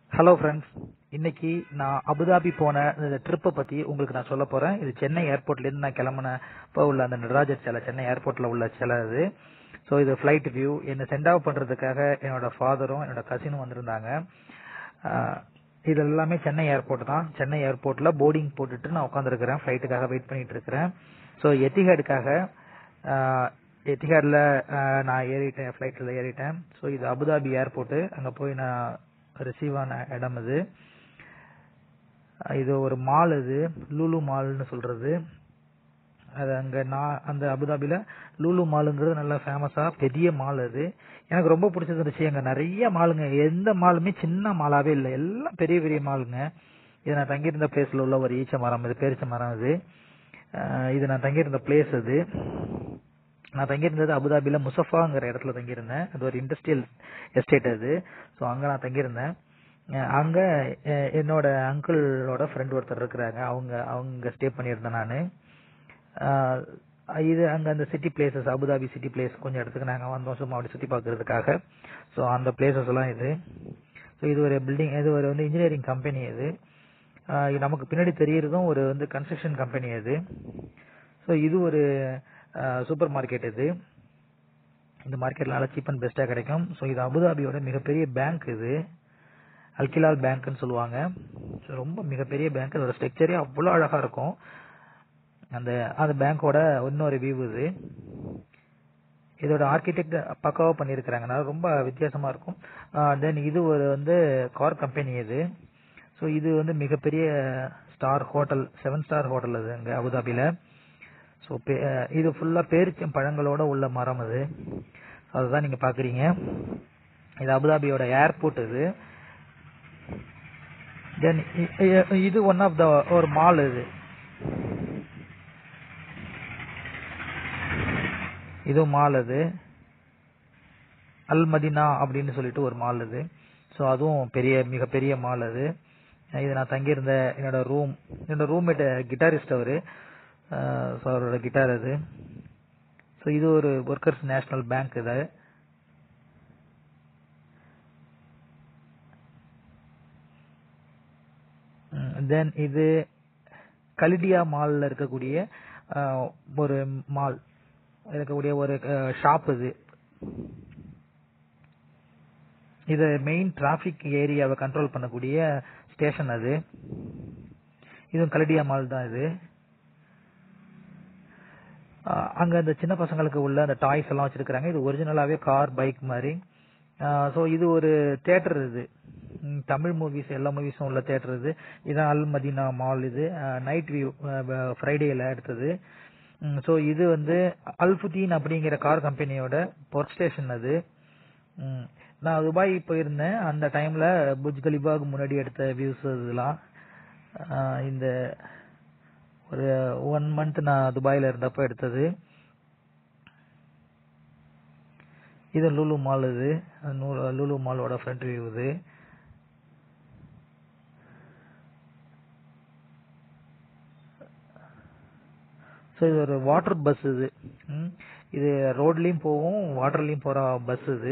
hello friends இன்னைக்கு நான் Abu Dhabi போன இந்த ட்ரிப்பை பத்தி உங்களுக்கு நான் சொல்ல போறேன் இது சென்னை ஏர்போர்ட்ல இருந்து நான் கிளம்பினப்போ உள்ள அந்த நடராஜர் சிலை சென்னை ஏர்போர்ட்ல உள்ள சிலை இது ஸோ இது ஃபிளைட் வியூ என்னை சென்ட் ஆஃப் பண்றதுக்காக என்னோட ஃபாதரும் என்னோட கசினும் வந்திருந்தாங்க ஆஹ் இது எல்லாமே சென்னை ஏர்போர்ட் தான் சென்னை ஏர்போர்ட்ல போர்டிங் போட்டுட்டு நான் உட்காந்துருக்கிறேன் ஃபிளைட்டுக்காக வெயிட் பண்ணிட்டு இருக்கிறேன் ஸோ எத்திஹாடுக்காக எத்திஹாட்ல நான் ஏறிட்டேன் ஃபிளைட்ல ஏறிட்டேன் ஸோ இது அபுதாபி ஏர்போர்ட் அங்க போய் நான் ரிசீவ் ஆன இடம் இது இது ஒரு மால் இது லூலு மால்னு சொல்றது அது அங்க நான் அந்த அபுதாபில லூலு மாலுங்கிறது நல்ல ஃபேமஸா பெரிய மால் அது எனக்கு ரொம்ப பிடிச்சது இருந்துச்சு அங்க நிறைய மாலுங்க எந்த மாலுமே சின்ன மாலாவே இல்லை எல்லாம் பெரிய பெரிய மாலுங்க இது நான் தங்கியிருந்த பிளேஸ்ல உள்ள ஒரு ஈச்ச மரம் இது பேரிச்ச மரம் இது அஹ் இது நான் தங்கியிருந்த பிளேஸ் அது நான் தங்கியிருந்தது அபுதாபில முசஃபாங்கிற இடத்துல தங்கியிருந்தேன் அது ஒரு இண்டஸ்ட்ரியல் எஸ்டேட் அது ஸோ அங்க நான் தங்கியிருந்தேன் அஹ் அங்க அஹ் என்னோட அங்கிளோட ஃப்ரெண்ட் ஒருத்தர் இருக்கிறாங்க அவங்க அவங்க ஸ்டே பண்ணியிருந்தேன் நான் இது அங்க அந்த city places Abu Dhabi city place கொஞ்சம் இடத்துக்கு நாங்க வந்தோம் சும்மா அப்படி சுத்தி பார்க்கறதுக்காக ஸோ அந்த பிளேசஸ் எல்லாம் இது ஸோ இது ஒரு பில்டிங் இது ஒரு வந்து இன்ஜினியரிங் கம்பெனி இது ஆஹ் இது நமக்கு பின்னாடி தெரியறதும் ஒரு வந்து கன்ஸ்ட்ரக்ஷன் கம்பெனி அது ஸோ இது ஒரு சூப்பர் மார்க்கெட் இது இந்த மார்க்கெட்ல நல்லா சீப் அண்ட் பெஸ்டா கிடைக்கும் ஸோ இது அபுதாபியோட மிகப்பெரிய பேங்க் இது அல்கிலால் பேங்க்னு சொல்லுவாங்க ஸோ ரொம்ப மிகப்பெரிய பேங்க் அதோட ஸ்ட்ரக்சரே அவ்வளோ அழகா இருக்கும் அந்த அந்த பேங்கோட இன்னொரு வியூ இது இதோட ஆர்கிடெக்ட் பக்காவா பண்ணியிருக்கிறாங்க நல்லா ரொம்ப வித்தியாசமா இருக்கும் தென் இது ஒரு வந்து கார் கம்பெனி இது ஸோ இது வந்து மிகப்பெரிய star hotel seven star hotel அது அங்க அபுதாபில ஸோ இது ஃபுல்லா பேரிச்சம் பழங்களோட உள்ள மரம் அது அதுதான் நீங்க பாக்குறீங்க இது அபுதாபியோட ஏர்போர்ட் இது தென் இது ஒன் ஆஃப் த ஒரு மால் இது இது மால் அது அல் மதினா அப்படின்னு சொல்லிட்டு ஒரு மால் இது ஸோ அதுவும் பெரிய மிகப்பெரிய மால் அது இது நான் தங்கியிருந்த என்னோட ரூம் என்னோட ரூம்மேட் கிட்டாரிஸ்ட் அவரு ஸோ அவரோட கிட்டார் அது ஸோ இது ஒரு ஒர்க்கர்ஸ் நேஷனல் பேங்க் இது தென் இது கலிடியா மால்ல இருக்கக்கூடிய ஒரு மால் இருக்கக்கூடிய ஒரு ஷாப் இது இது மெயின் டிராபிக் ஏரியாவை கண்ட்ரோல் பண்ணக்கூடிய ஸ்டேஷன் அது இதுவும் கலடியா மால் தான் இது அங்க அந்த சின்ன பசங்களுக்கு உள்ள அந்த டாய்ஸ் எல்லாம் வச்சிருக்காங்க இது ஒரிஜினலாவே கார் பைக் மாதிரி ஸோ இது ஒரு தேட்டர் இது தமிழ் மூவிஸ் எல்லா மூவிஸும் உள்ள தேட்டர் இது இதான் அல் மதினா மால் இது நைட் வியூ ஃப்ரைடேல எடுத்தது ஸோ இது வந்து அல்ஃபுதீன் அப்படிங்கிற கார் கம்பெனியோட ஒர்க் ஸ்டேஷன் அது நான் துபாய் போயிருந்தேன் அந்த டைம்ல புஜ் கலிபாக் முன்னாடி எடுத்த வியூஸ் இதெல்லாம் இந்த ஒரு ஒன் மந்த் நான் துபாயில இருந்தப்போ எடுத்தது இது லூலு மால் இது லூலு மாலோட ஃப்ரண்ட் வியூ இது ஸோ இது ஒரு வாட்டர் பஸ் இது இது ரோட்லயும் போகும் வாட்டர்லயும் போற பஸ் இது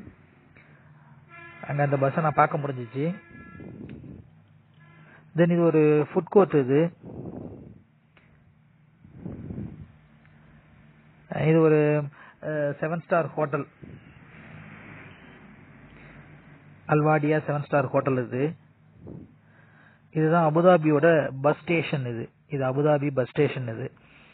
அங்க அந்த பஸ்ஸை நான் பார்க்க முடிஞ்சிச்சு தென் இது ஒரு ஃபுட் கோர்ட் இது இது ஒரு செவன் ஸ்டார் ஹோட்டல் அல்வாடியா செவன் ஸ்டார் ஹோட்டல் இது இதுதான் அபுதாபியோட பஸ் ஸ்டேஷன் இது இது அபுதாபி பஸ் ஸ்டேஷன் இது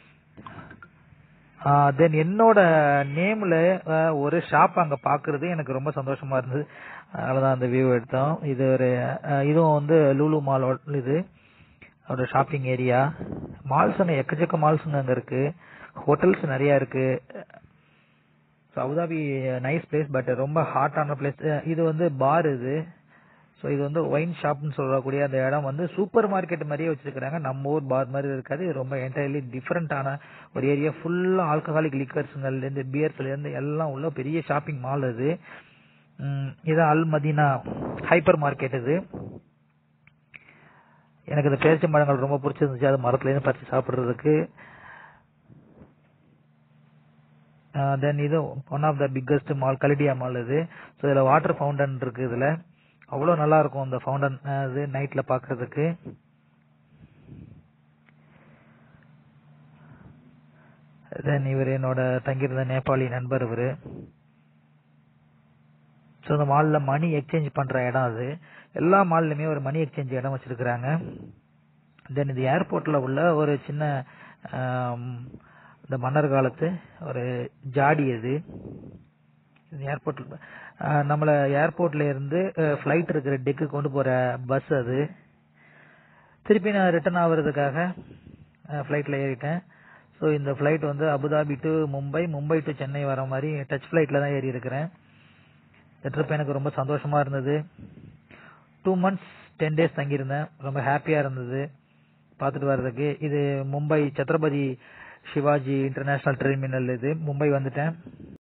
தென் என்னோட நேம்ல ஒரு ஷாப் அங்க பாக்குறது எனக்கு ரொம்ப சந்தோஷமா இருந்தது அதனாலதான் அந்த வியூ எடுத்தோம் இது ஒரு இதுவும் வந்து லூலு மால் இது ஒரு ஷாப்பிங் ஏரியா மால்ஸ் அங்க எக்கச்சக்க மால்ஸுங்க அங்க இருக்கு ஹோட்டல்ஸ் நிறைய இருக்கு அபுதாபி நைஸ் பிளேஸ் பட் ரொம்ப ஹாட்டான பிளேஸ் இது வந்து பார் இது ஸோ இது வந்து ஒயின் ஷாப்னு சொல்லக்கூடிய அந்த இடம் வந்து சூப்பர் மார்க்கெட் மாதிரியே வச்சிருக்காங்க நம்ம ஊர் பார் மாதிரி இருக்காது இது ரொம்ப என்டையர்லி டிஃப்ரெண்டான ஒரு ஏரியா ஃபுல்லா ஆல்கஹாலிக் லிக்கர்ஸ்ங்கள்ல இருந்து பியர்ஸ்ல இருந்து எல்லாம் உள்ள பெரிய ஷாப்பிங் மால் இது இது அல் மதினா ஹைப்பர் மார்க்கெட் இது எனக்கு இந்த பேரிச்சை மரங்கள் ரொம்ப பிடிச்சிருந்துச்சு அது மரத்துல இருந்து பறிச்சு சாப்பிடுறதுக்கு தென் இது one of the biggest mall Khalidiya mall இது ஸோ இதில் வாட்டர் ஃபவுண்டன் இருக்கு இதில் அவ்வளோ நல்லா இருக்கும் இந்த ஃபவுண்டன் இது நைட்ல பார்க்கிறதுக்கு தென் இவர் என்னோட தங்கியிருந்த நேபாளி நண்பர் இவர் ஸோ இந்த மாலில் மணி எக்ஸ்சேஞ்ச் பண்ற இடம் அது எல்லா மால்லையுமே ஒரு மணி எக்ஸ்சேஞ்ச் இடம் வச்சிருக்கிறாங்க தென் இது ஏர்போர்ட்ல உள்ள ஒரு சின்ன ஆம், இந்த மன்னர் காலத்து ஒரு ஜாடி அது இது ஏர்போர்ட் நம்மள ஏர்போர்ட்ல இருந்து ஃப்ளைட் இருக்கிற டெக்கு கொண்டு போற பஸ் அது திருப்பி நான் ரிட்டர்ன் ஆகுறதுக்காக ஃப்ளைட்ல ஏறிட்டேன் ஸோ இந்த ஃப்ளைட் வந்து Abu Dhabi to Mumbai Mumbai to Chennai வர மாதிரி டச் ஃப்ளைட்ல தான் ஏறி இருக்கிறேன் இந்த ட்ரிப் எனக்கு ரொம்ப சந்தோஷமா இருந்தது டூ மந்த்ஸ் டென் டேஸ் தங்கியிருந்தேன் ரொம்ப ஹாப்பியா இருந்தது பார்த்துட்டு வர்றதுக்கு இது மும்பை சத்ரபதி சிவாஜி இன்டர்நேஷனல் டெர்மினல் இது மும்பை வந்துட்டேன்